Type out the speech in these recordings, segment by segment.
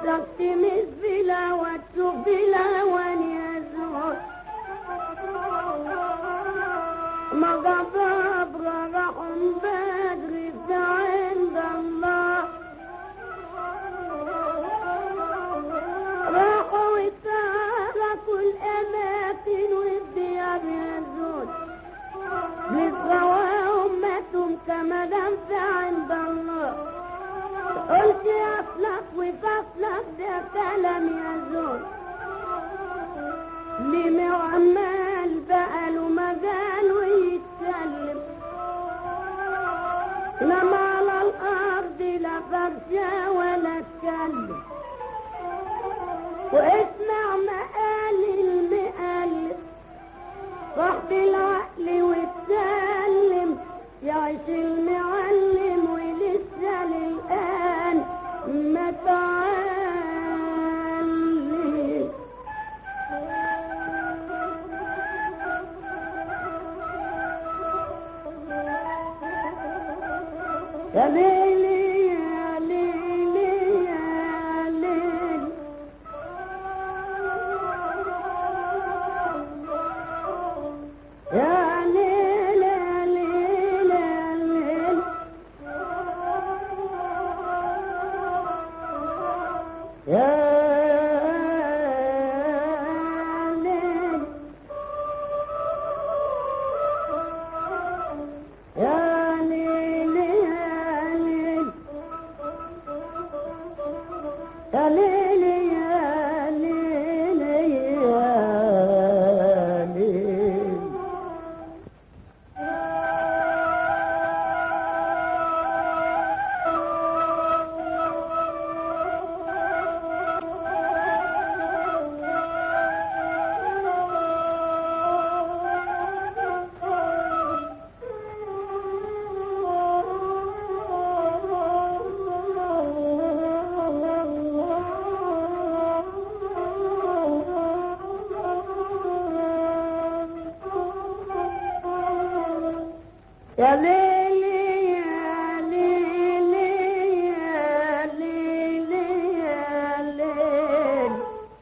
تلتمس بلا وتشوف بلا وان يزول ما غضب رحم بدري في عند الله راحوا وتركوا الأماكن والديار يزول للغوا أمتهم كما دمت عند الله قلت أصلك وفصلك ده كلام يزول لما عمال بقى له مجال ويتكلم لما على الأرض لا فرشة ولا اتكلم واسمع مقال المقلب صاحب العقل واتسلم يعيش المعلم ولسه للآن ما تعلم يا ليلي يا ليلي يا ليلي يا ليل يا ليل يا ليل يا ليل يا ليل يا ليل يا ليل يا ليل يا ليل يا ليلي يا ليلي يا ليلي يا ليل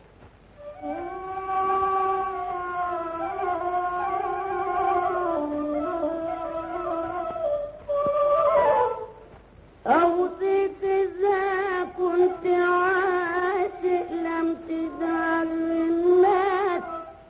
أوصيت إذا كنت عاشق لم تزعل الناس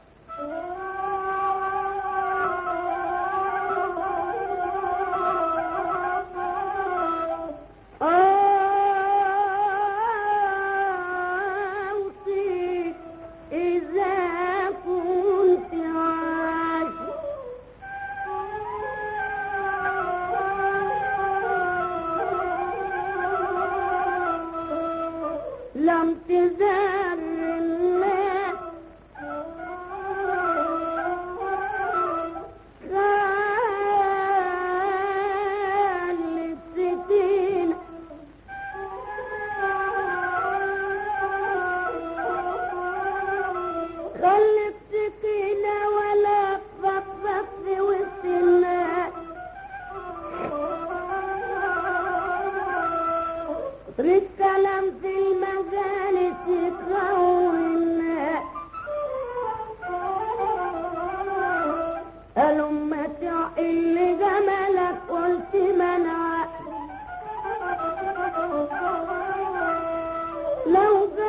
أوصيك إذا كنت عاشق لم تزال الناس خلت ستين خلت سكينة ولا تفضفض في وسط الناس ريت كلام في المجالس يكرهوا الناس قالوا ما تعقل جمالك قلت منع لو